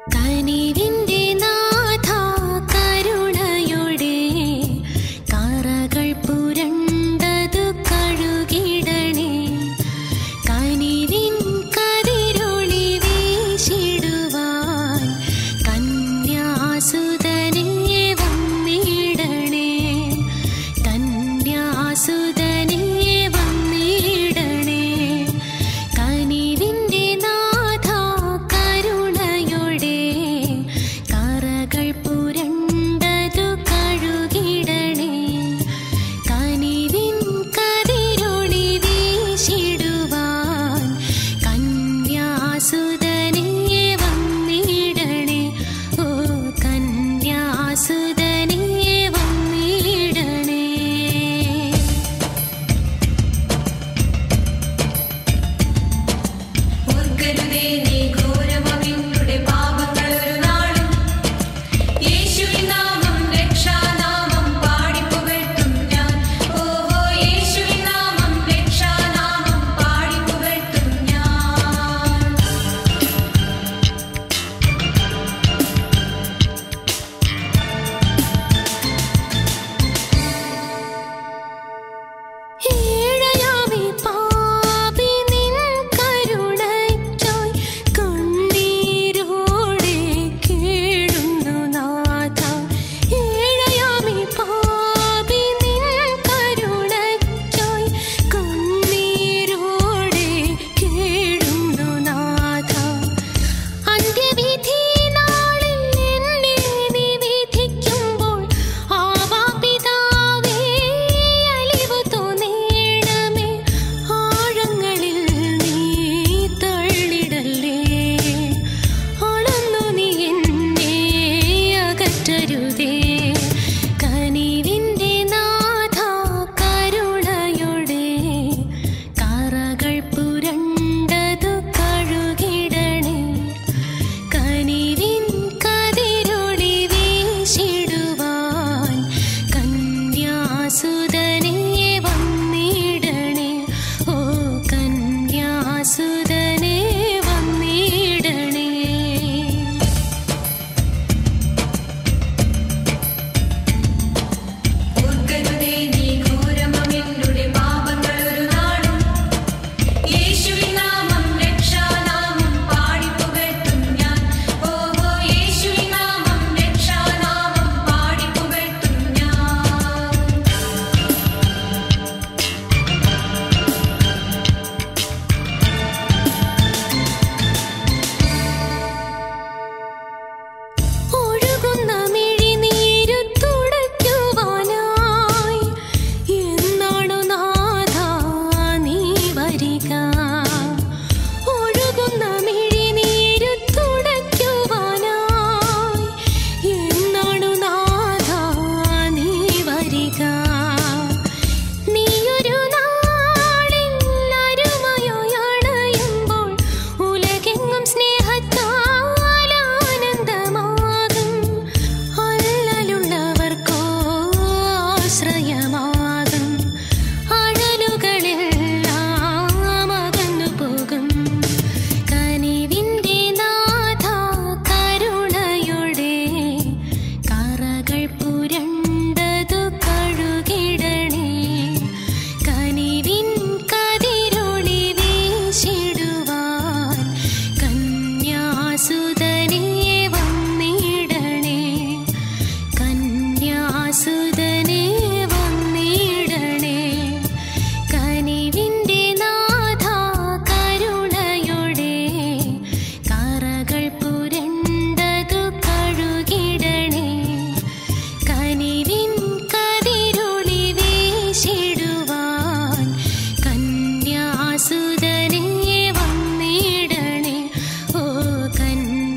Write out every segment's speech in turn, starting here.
കനിവിന്റെ നാഥ കരുണയോടെ കറകൾ പുരണ്ടതു കഴുകിടണേ കനിവിൻ കതിരൊളി വീശിടുവാൻ കന്യാസുതനെ വന്നിടണേ കന്യാസുതനെ വന്നിടണേ കനിവിന്റെ നാഥ കരുണയോടെ കറകൾ പുരണ്ടതു കഴുകിടണേ കനിവിൻ കതിരൊളി വീശിടുവാൻ കന്യാസുതനെ വന്നിടണേ ഓ കന്യാസുതനെ വന്നിടണേ ഓർക്കരുതേ നീ ഘോരമവിന്നുടെ പാപങ്ങൾ ഒരു നാളും യേശുവിൻ നാമം രക്ഷാനാമം പാടിപ്പുകഴ്ത്തും ഞാൻ ഓഹോ യേശുവിൻ നാമം രക്ഷാനാമം പാടിപ്പുകഴ്ത്തും ഞാൻ ഏഴയാമി പാപി നിൻ കരുണയ്ക്കായി കണ്ണീരോടെ കേഴുന്നു നാഥ ഏഴയാമി പാപി നിൻ കരുണയ്ക്കായി കണ്ണീരോടെ കേഴുന്നു നാഥ അന്ത്യവിധി നാളിൽ എന്നെ നീ വിധിക്കുമ്പോൾ ആവാപിതാവേ അലിവു തോന്നേണമേ ആഴങ്ങളിൽ നീ തള്ളിടല്ലേ അളന്നു നീ എന്നെ അകറ്റരുതേ കനിവിന്റെ നാഥ കരുണയുടെ കറകൾ പുരണ്ടതു കഴുകിടണേ കനിവിൻ കതിരൊളി വീശിടുവാൻ കന്യാസുതനെ വന്നിടണേ ഓ കന്യാസുതനെ വന്നിടണേ ഓർക്കരുതേ നീ ഘോരമവിന്നുടെ പാപങ്ങൾ ഒരു നാളും യേശുവിൻ നാമം രക്ഷാനാമം പാടിപ്പുകഴ്ത്തും ഞാൻ ഓഹോ യേശുവിൻ നാമം രക്ഷാനാമം പാടിപ്പുകഴ്ത്തും ഞാൻ ഒഴുകുന്ന മിഴിനീരു തുടയ്ക്കുവാനായി എന്നാണു നാഥ നീ വരിക ഒഴുകുന്ന മിഴിനീരു തുടയ്ക്കുവാനായി എന്നാണു നാഥ നീ വരിക നീയൊരു നാളിൽ അരുമയായി അണയുമ്പോൾ ഉലകെങ്ങും സ്നേഹത്താൽ ആനന്ദമാകും അല്ലലുള്ളവർക്കോ ആശ്രയമാകും അഴലുകളെല്ലാം അകന്നു പോകും കനിവിന്റെ നാഥ കരുണയുടെ കറകൾ പുരണ്ടതു കഴുകിടണേ കനിവിൻ കതിരൊളി വീശിടുവാൻ കന്യാസുതനെ വന്നിടണേ കന്യാസുതനെ വന്നിടണേ കനിവിന്റെ നാഥ കരുണയുടെ കറകൾ പുരണ്ടതു കഴുകിടണേ കനിവിൻ കതിരൊളി വീശിടുവാൻ കന്യാസുതനെ വന്നിടണേ ഓ കന്യാസുതനെ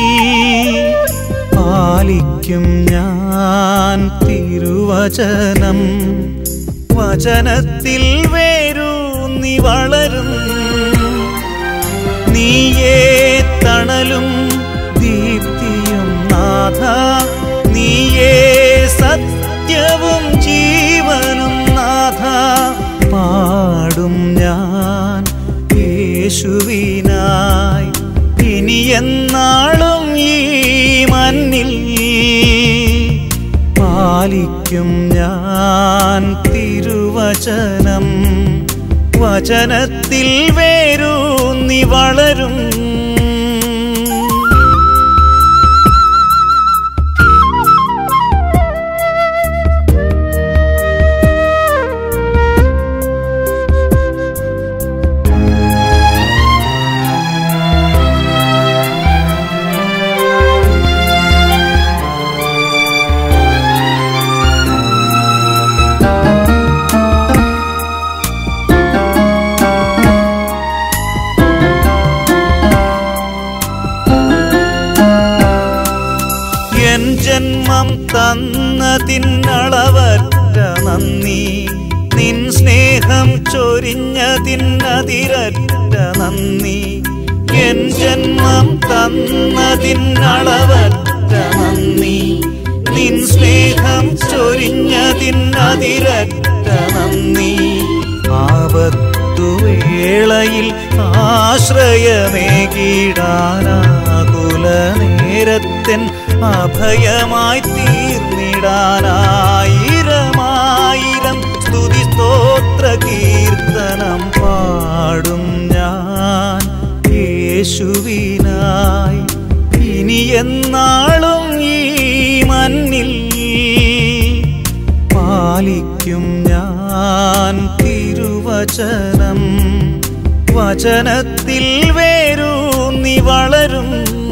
പാലിക്കും ഞാൻ തിരുവചനം വചനത്തിൽ വേരൂന്നി വളരും നീയേ തണലും ദീപ്തിയും നാഥ നീയേ സത്യവും ജീവനും നാഥ പാടും ഞാൻ യേശുവിനായി ഇനി എന്നാളും ഈ മണ്ണിൽ പാലിക്കും ഞാൻ തിരുവചനം വചനത്തിൽ വേരൂന്നി വളരും എൻ ജന്മം തന്നതിനളവറ്റ നന്ദി നിൻ സ്നേഹം ചൊരിഞ്ഞതിനതിരറ്റ നന്ദി എൻ ജന്മം തന്നതിനളവറ്റ നന്ദി നിൻ സ്നേഹം ചൊരിഞ്ഞതിനതിരറ്റ നന്ദി ആപത്തുവേളയിൽ ആശ്രയമേകിടാനാകുല നേരത്തൻ അഭയമായി തീർന്നിടാനായിരമായിരം സ്തുതി സ്തോത്ര കീർത്തനം പാടും ഞാൻ യേശുവിനായി ഇനി എന്നാളും ഈ മണ്ണിൽ പാലിക്കും ഞാൻ തിരുവചനം വചനത്തിൽ വേരൂന്നി വളരും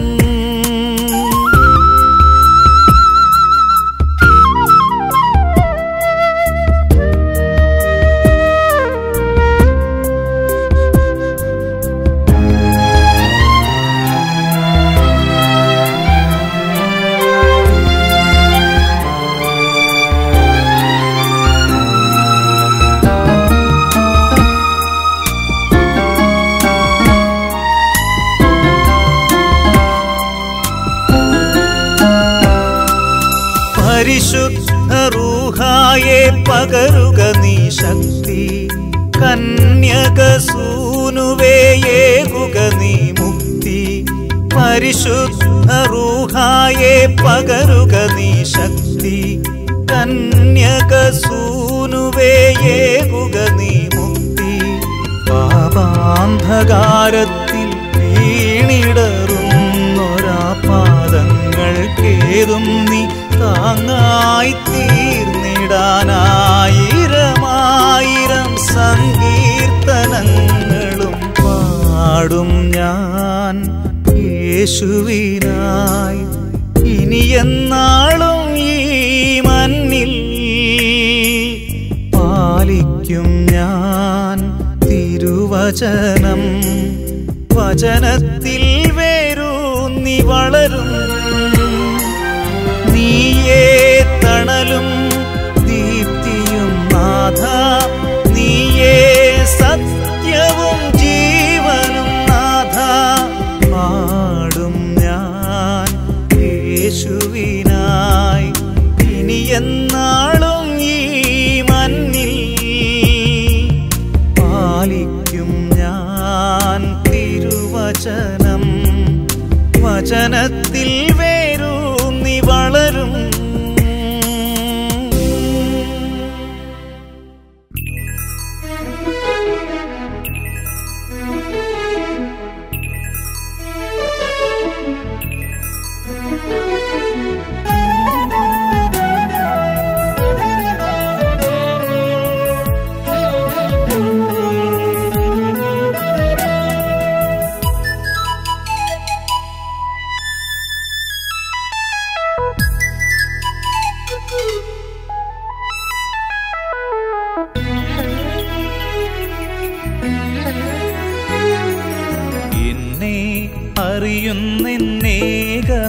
പരിശുദ്ധ റൂഹായെ പകരുക നീ ശക്തി കന്യക സൂനുവേയേകുക നീ മുക്തി പരിശുദ്ധ റൂഹായെ പകരുക നീ ശക്തി കന്യക സൂനുവേയേകുക നീ മുക്തി പാപാന്ധകാരത്തിൽ വീണിടറുന്നൊരാ പാദങ്ങൾക്കേതും നീ താങ്ങായി തീർന്നിടാനായിരമായിരം സങ്കീർത്തനങ്ങളും പാടും ഞാൻ യേശുവിനായി ഇനി എന്നാളും ഈ മണ്ണിൽ പാലിക്കും ഞാൻ തിരുവചനം വചനത്തിൽ വേരൂന്നി വളരും നീയേ തണലും ദീപ്തിയും നാഥ നീയേ സത്യവും ജീവനും നാഥ പാടും ഞാൻ യേശുവിനായി ഇനി എന്നാളും ഈ മണ്ണിൽ പാലിക്കും ഞാൻ തിരുവചനം വചനത്തിൽ വേരൂന്നി വളരും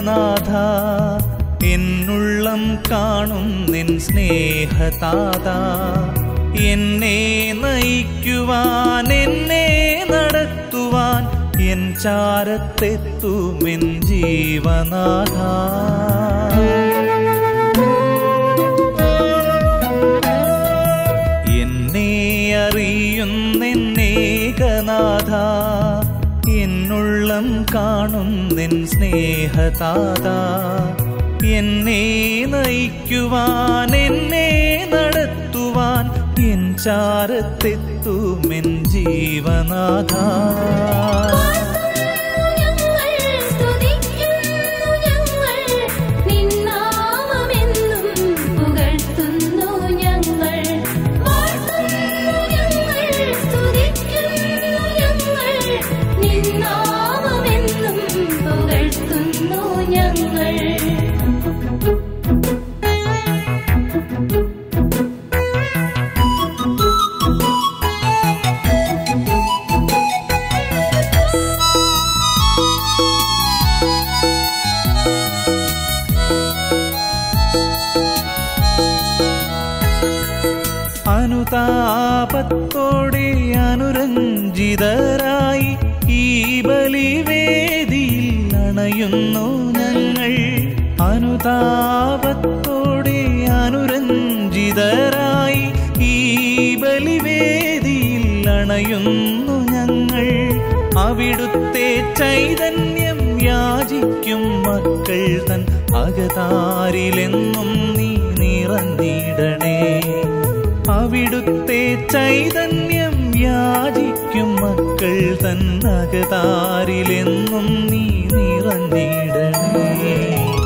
സ്നേഹനാഥ എന്നുള്ളം കാണും നിൻ സ്നേഹതാത എന്നെ നയിക്കുവാൻ എന്നെ നടത്തുവാൻ എൻ ചാരത്തെത്തുമെൻ ജീവനാഥ എന്നെ അറിയുന്നെന്നേകനാഥ എന്നുള്ളം കാണും നിൻ സ്നേഹതാത എന്നെ നയിക്കുവാൻ എന്നെ നടത്തുവാൻ എൻ ചാരത്തെത്തുമെൻ ജീവനാഥ ഞങ്ങൾ സ്തുതിക്കുന്നു ഞങ്ങൾ നിന്നാമമെന്നും പുകഴ്ത്തുന്നു ഞങ്ങൾ വാഴ്ത്തുന്നു ഞങ്ങൾ സ്തുതിക്കുന്നു ഞങ്ങൾ നിന്നാമമെന്നും പുകഴ്ത്തുന്നു ഞങ്ങൾ അനുതാപത്തോടെ അനുരഞ്ജിതരായി ഈ ബലിവേദിയിൽ അണയുന്നു ഞങ്ങൾ അനുതാപത്തോടെ അനുരഞ്ജിതരായി ഈ ബലിവേദിയിൽ അണയുന്നു ഞങ്ങൾ അവിടുത്തെ ചൈതന്യം യാചിക്കും മക്കൾ തൻ അകതാരിലെന്നും നീ നിറഞ്ഞിടണേ അവിടുത്തെ ചൈതന്യം യാചിക്കും മക്കൾ തൻ അകതാരിലെന്നും നീ നിറഞ്ഞിടണേ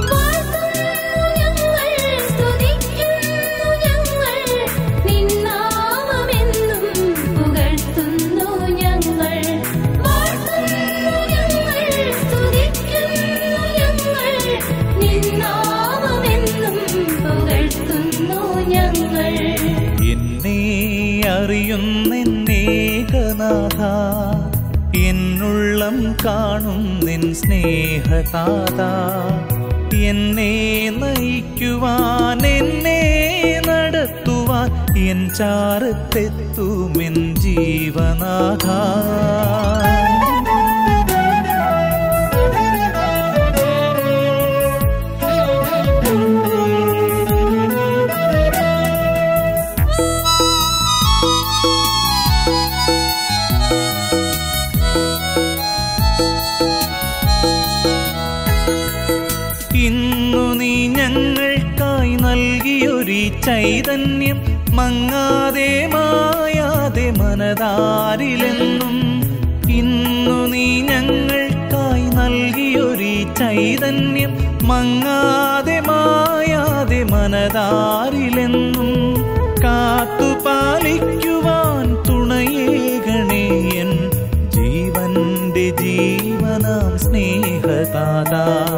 ഞങ്ങൾ സ്തുതിക്കുന്നു ഞങ്ങൾ നിന്നാമമെന്നും പുകഴ്ത്തുന്നു ഞങ്ങൾ വാഴ്ത്തുന്നു ഞങ്ങൾ സ്തുതിക്കുന്നു ഞങ്ങൾ നിന്നാമമെന്നും പുകഴ്ത്തുന്നു ഞങ്ങൾ എന്നെ അറിയുന്നെന്നേകനാഥ എന്നുള്ളം കാണും നിൻ സ്നേഹതാത എന്നെ നയിക്കുവാൻ എന്നെ നടത്തുവാൻ എൻ ചാരത്തെത്തുമെൻ ജീവനാഥ ഇന്നു നീ ഞങ്ങൾക്കായി നൽകിയൊരു ചൈതന്യം മങ്ങാതെ മായാതെ മനതാരിലെന്നും ഇന്നു നീ ഞങ്ങൾക്കായി നൽകിയൊരു ചൈതന്യം മങ്ങാതെ മായാതെ മനതാരിലെന്നും കാത്തുപാലിക്കുവാൻ തുണയേകണേയൻ ജീവന്റെ ജീവനാം സ്നേഹതാത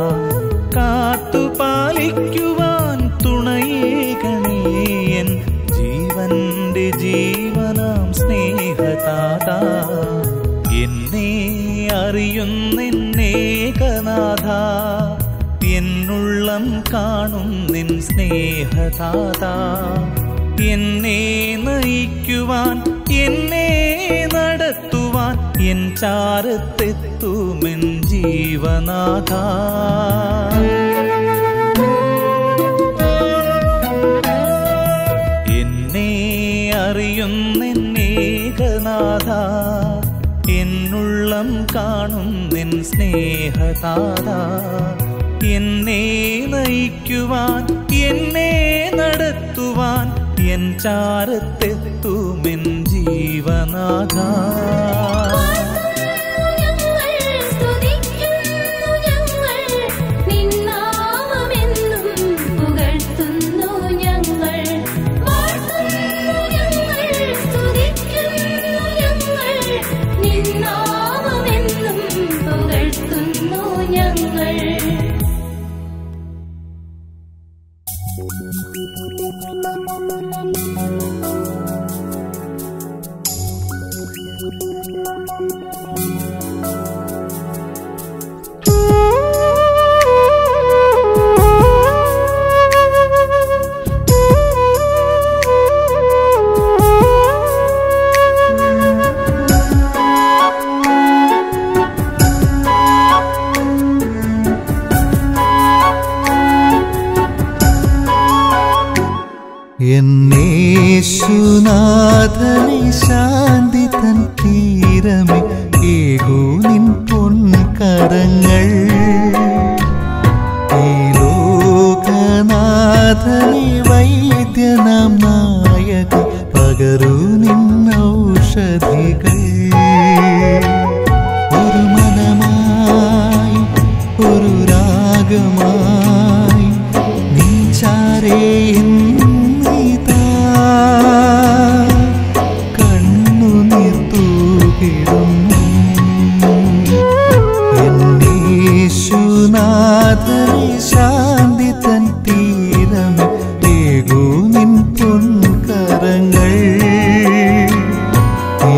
കാത്തുപാലിക്കുവാൻ തുണയേകണേയൻ ജീവന്റെ ജീവനാം സ്നേഹതാത എന്നെ അറിയുന്നെന്നേകനാഥ എന്നുള്ളം കാണും നിൻ സ്നേഹതാത എന്നെ നയിക്കുവാൻ എന്നെ നടത്തുവാൻ എൻ ചാരത്തെത്തുമെൻ ജീവനാഥ എന്നെ അറിയുന്നെന്നേകനാഥ എന്നുള്ളം കാണും നിൻ സ്നേഹതാത എന്നെ നയിക്കുവാൻ എന്നെ നടത്തുവാൻ എൻ ചാരത്തെത്തുമെൻ ജീവനാഥ ഞങ്ങൾ സ്തുതിക്കുന്നു ഞങ്ങൾ നിന്നാമമെന്നും പുകഴ്ത്തുന്നു ഞങ്ങൾ വാഴ്ത്തുന്നു ഞങ്ങൾ സ്തുതിക്കുന്നു ഞങ്ങൾ നിന്നാമമെന്നും പുകഴ്ത്തുന്നു ഞങ്ങൾ Thank you. നീ ചാരേ എന്നിതാ കണ്ണുനീർ തൂകിടുന്നു എന്നീശുനാഥനെ ശാന്തി തൻ തീരമേ ഏകൂ നിൻ പൊൻകരങ്ങൾ ഈ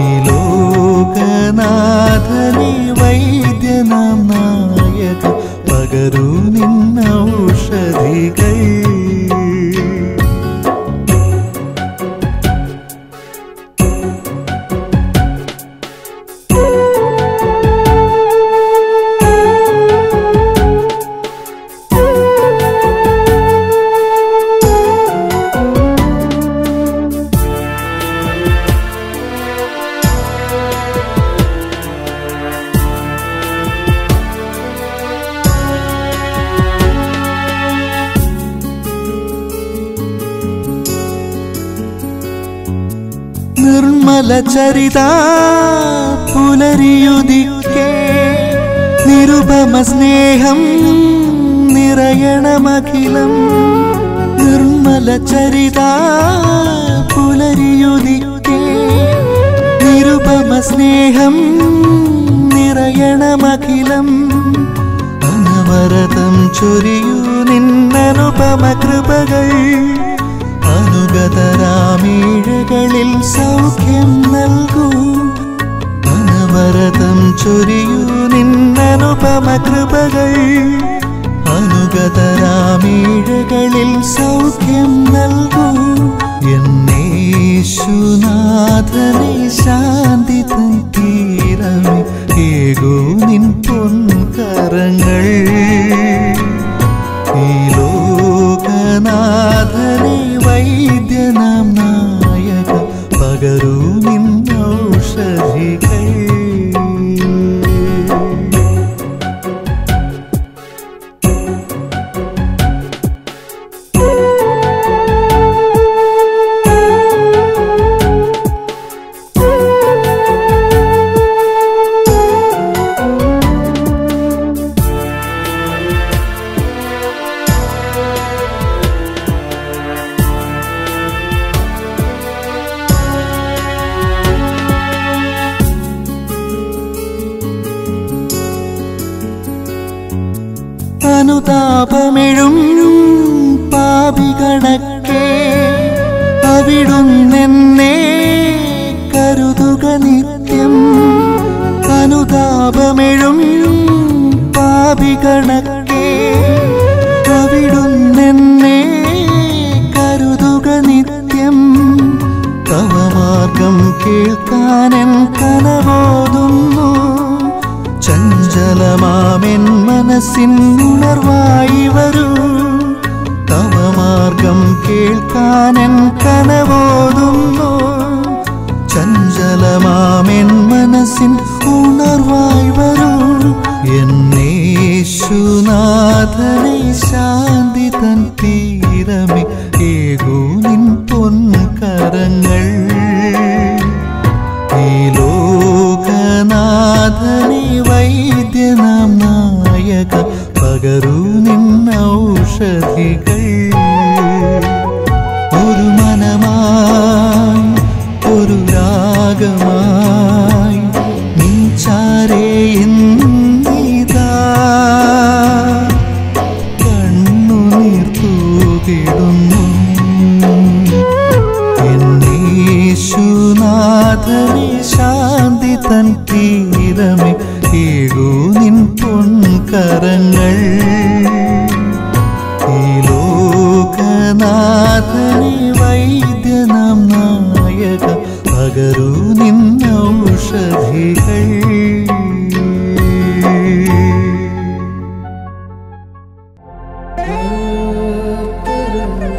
ലോകനാഥനെ വൈദ്യനാം നായക പകരൂ നിന്നൗഷധികൾ നിർമ്മല ചരിത പുലരിയുദിക്കേ നിരുപമ സ്നേഹം നിറയണമഖിലം നിർമ്മല ചരിത പുലരിയുദിക്കേ നിരുപമ സ്നേഹം നിറയണമഖിലം അനവരതം ചൊരിയൂ നിന്നനുപമ കൃപകൾ അനുഗതരാമീഴകളിൽ സൗഖ്യം നൽകൂ അനവരതം ചൊരിയൂ നിന്നനുപമ കൃപകൾ അനുഗതരാമീഴകളിൽ സൗഖ്യം നൽകൂ എന്നേശുനാഥനെ ശാന്തി തൻ തീരമേ ഏകോ നിൻ പൊൻകരങ്ങൾ ഈ ലോകനാഥനെ വൈദ്യനാം നായക പകരൂ നിന്നൗഷധികൾ അനുതാപമിഴും പാപികണക്കെ അവിടുന്നെന്നെ കരുതുക നിത്യം അനുതാപമിഴും പാപികണക്കെ അവിടുന്നെന്നെ കരുതുക നിത്യം തവമാർഗം കേൾക്കാനൻ കനബോധുന്നു ചഞ്ചലമാമെൻ മനസ്സിൻ ഉണർവായി വരൂ തവമാർഗം കേൾക്കാനൻ കനബോധുന്നു ചഞ്ചലമാമെൻ മനസ്സിൻ ഉണർവായി വരൂ എന്നേശുനാഥനെ ശാന്തി തൻ തീരമേ ഏകൂ നിൻ പൊൻകരങ്ങൾ ഈ ലോകനാഥനെ വൈദ്യനാം നായക പകരൂ നിന്നൗഷധികൾ ഒരു മനമായി ഒരു രാഗമായി നീ ചാരേ എന്നിതാ കണ്ണുനീർ തൂകിടുന്നു എന്നീശുനാഥനെ ശാന്തി തൻ തീരമേ ഏകൂ നിൻ പൊൻകരങ്ങൾ ഈ ലോകനാഥനെ വൈദ്യനാം നായക പകരൂ നിന്നൗഷധികൾ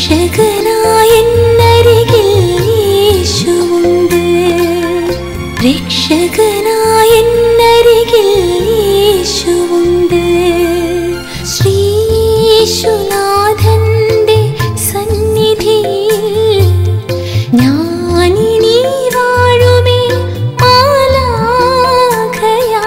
രക്ഷകനായ എന്നരികിൽ യേശുവുണ്ട് രക്ഷകനായ എന്നരികിൽ യേശുവുണ്ട് ശ്രീശുനാഥന്റെ സന്നിധിയിൽ ഞാനിനി വാഴുമേ മാലാഖയാ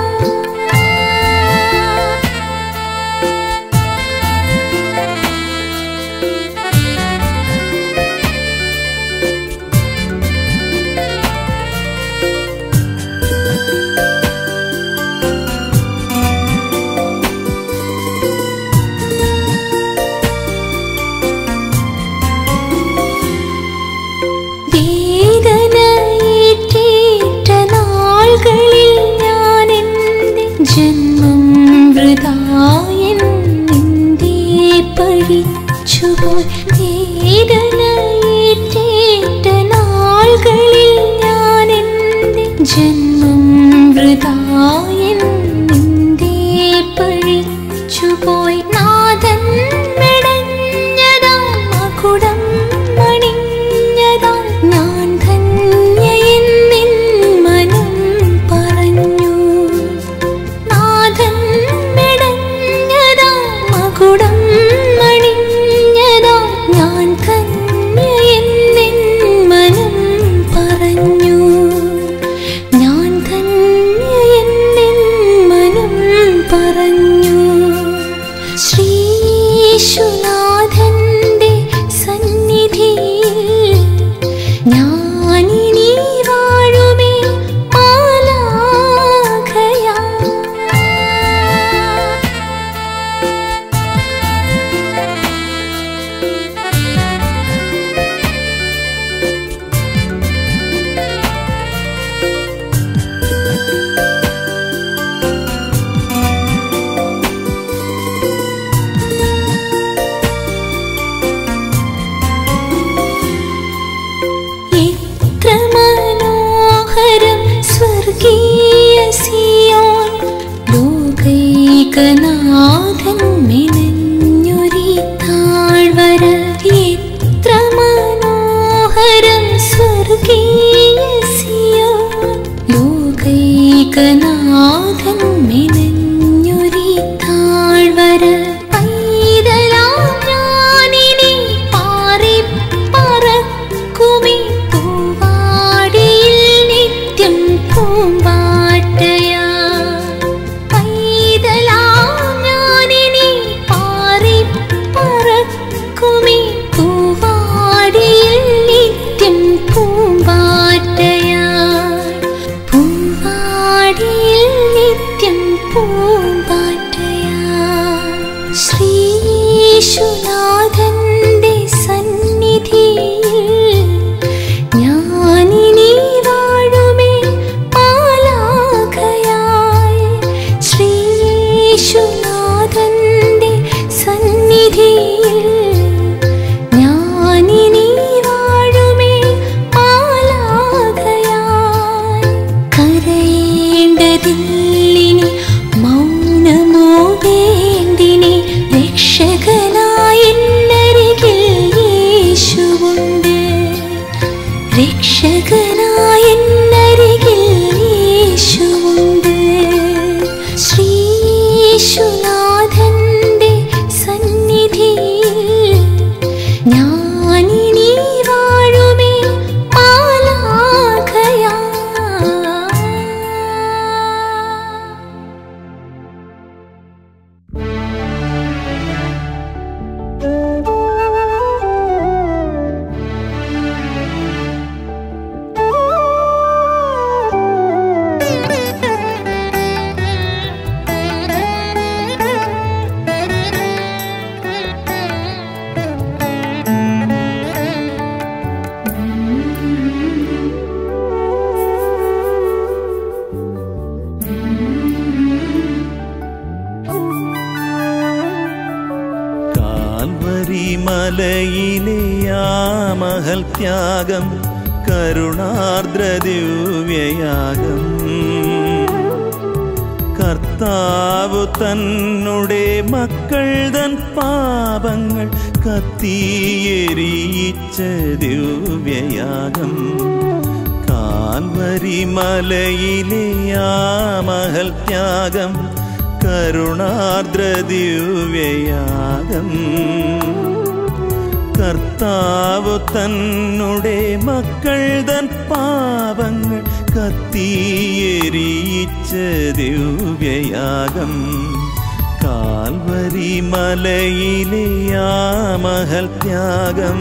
വേദനയേറ്റേറ്റ നാളുകളിൽ ഞാൻ എൻ്റെ ജന്മം വൃതായൻ നിന്റെ പഴിച്ചുപോയി വേദനയേറ്റേറ്റ നാളുകളിൽ ഞാൻ എൻ്റെ ജന്മം വൃതായൻ നിന്റെ പഴിച്ചുപോയി നാഥൻ മെടഞ്ഞതാ മകുടം മണിഞ്ഞതാ ഞാൻ ധന്യയെന്നിൻ മനം പറഞ്ഞു നാഥൻ മെടഞ്ഞതാ മകുടം മണിഞ്ഞതാ ഞാൻ ധന്യയെന്നിൻ മനം പറഞ്ഞു ഞാൻ ധന്യയെന്നിൻ മനം പറഞ്ഞു ശ്രീശുനാഥന്റെ സന്നിധിയിൽ ഞാനിനി വാഴുമേ മാലാഖയാ എത്ര മനോഹരം സ്വർഗീയ സിയോൻ ലോകൈകനാഥൻ മെനഞ്ഞൊരി താഴ്വര എത്ര മനോഹരം സ്വർഗീയ സിയോൻ ലോകൈകനാഥൻ മെനഞ്ഞൊരി താഴ്വര പൈതലാം ഞാനിനി പാറി പറക്കുമി പൂവാടിയിൽ നിത്യം പൂമ്പാറ്റയാ പൈതലാം ഞാനിനി പാറി പറക്കുമി പൂവാടിയിൽ നിത്യം പൂമ്പാറ്റയാ പൂവാടിയിൽ നിത്യം പൂമ്പാറ്റയാ ശ്രീശുനാഥന്റെ സന്നിധിയിൽ ഞാനിനി വാഴുമേ മാലാഖയായി ശ്രീശുനാഥന്റെ സന്നിധിയിൽ ഞാനിനി വാഴുമേ മാലാഖയായി കരയേണ്ടതില്ലിനി മൗനമോ വേണ്ടിനി രക്ഷകനായ എന്നരികിൽ യേശുവുണ്ട് രക്ഷകനായ എന്നരികിൽ യേശുവുണ്ട് ശ്രീശുനാഥന്റെ സന്നിധിയിൽ ഞാനിനി വാഴുമേ മാലാഖയാ കാൽവരി മലയിലെ ആ മഹൽ ത്യാഗം കരുണാർദ്ര ദിവ്യയാഗം കർത്താവു തന്നുടെ മക്കൾ തൻ പാപങ്ങൾ കത്തിയെരിയിച്ച ദിവ്യയാഗം കാൽവരി മലയിലെ ആ മഹൽ ത്യാഗം കരുണാർദ്ര ദിവ്യയാഗം കർത്താവ് തന്നുടെ മക്കൾ തൻ പാപങ്ങൾ കത്തിയെരിയിച്ച ദിവ്യയാഗം കാൽവരി മലയിലെ ആ മഹൽ ത്യാഗം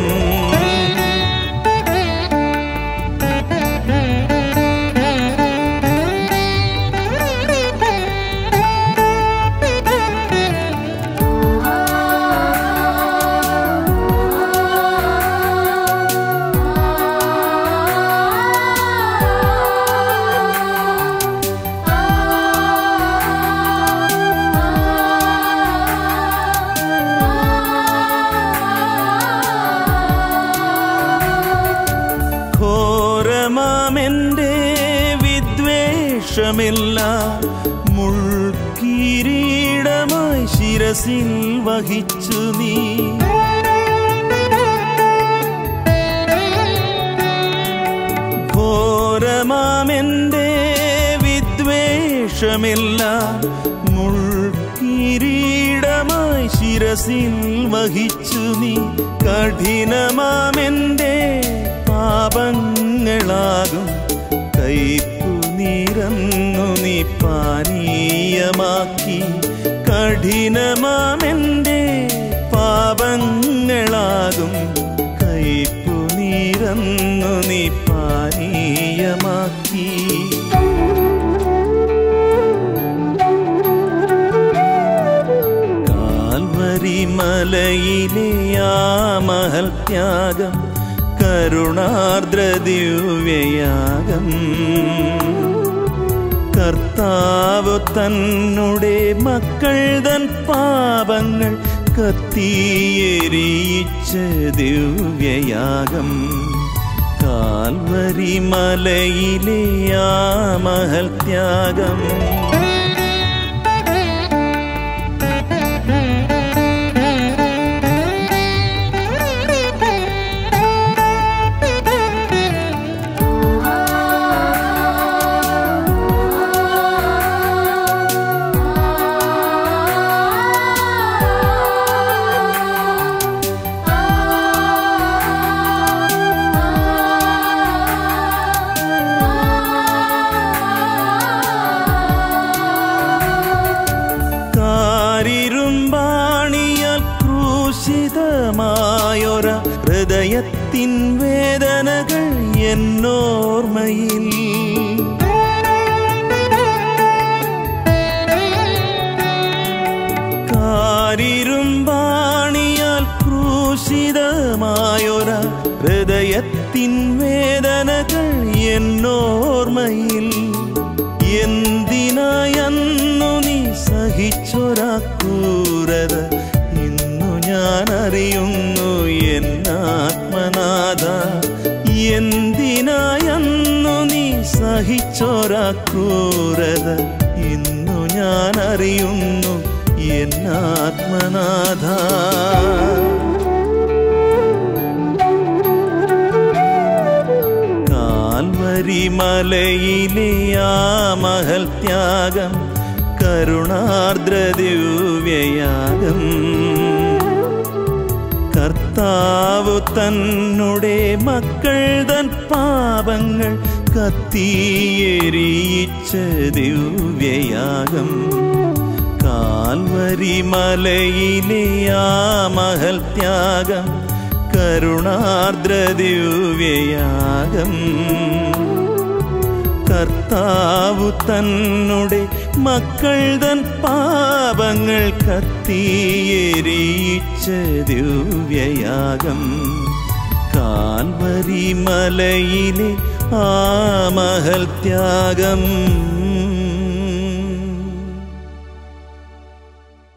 ഘോരമാമെന്റെ വിദ്വേഷമില്ല മുൾക്കിരീടമായി ശിരസിൽ വഹിച്ചു നീ ഘോരമാമെന്റെ വിദ്വേഷമില്ല മുൾക്കിരീടമായി ശിരസിൽ വഹിച്ചു നീ കഠിനമാമെന്റെ പാപങ്ങളാകും കൈപ്പു നിറന്നു നീ പാനീയമാക്കി കഠിനമാമെന്റെ പാപങ്ങളാകും കൈപ്പു നിറന്നു നീ പാനീയമാക്കി കാൽവരി മലയിലെ ആ മഹൽ ത്യാഗം കരുണാർദ്ര ദിവ്യയാഗം കർത്താവ് തന്നുടെ മക്കൾ തൻ പാപങ്ങൾ കത്തിയെരിയിച്ച ദിവ്യയാഗം കാൽവരി മലയിലെ ആ മഹൽ ത്യാഗം കാരിരുമ്പാണിയാൽ ക്രൂശിതമായൊര ഹൃദയത്തിൻ വേദനകൾ എന്നോർമ്മയിൽ കാരിരുമ്പാണിയാൽ ക്രൂശിതമായൊര ഹൃദയത്തിൻ വേദനകൾ എന്നോർമ്മയിൽ എന്തിനായന്നു നീ സഹിച്ചൊരാ ക്രൂരത ഇന്നു ഞാൻ അറിയുന്നു എന്നാത്മനാഥ എന്തിനായന്നു നീ സഹിച്ചൊരാ ക്രൂരത ഇന്നു ഞാൻ അറിയുന്നു എന്നാത്മനാഥ കാൽവരി മലയിലെ ആ മഹൽ ത്യാഗം കരുണാർദ്ര ദിവ്യയാഗം കർത്താവ് തന്നുടെ മക്കൾ തൻ പാപങ്ങൾ കത്തിയെരിയിച്ച ദിവ്യയാഗം കാൽവരി മലയിലെ ആ മഹൽ ത്യാഗം കരുണാർദ്ര ദിവ്യയാഗം കർത്താവു തന്നുടെ മക്കൾ തൻ പാപങ്ങൾ കത്തിയെരിയിച്ച ദിവ്യയാഗം കാൽവരി മലയിലെ ആ മഹൽ ത്യാഗം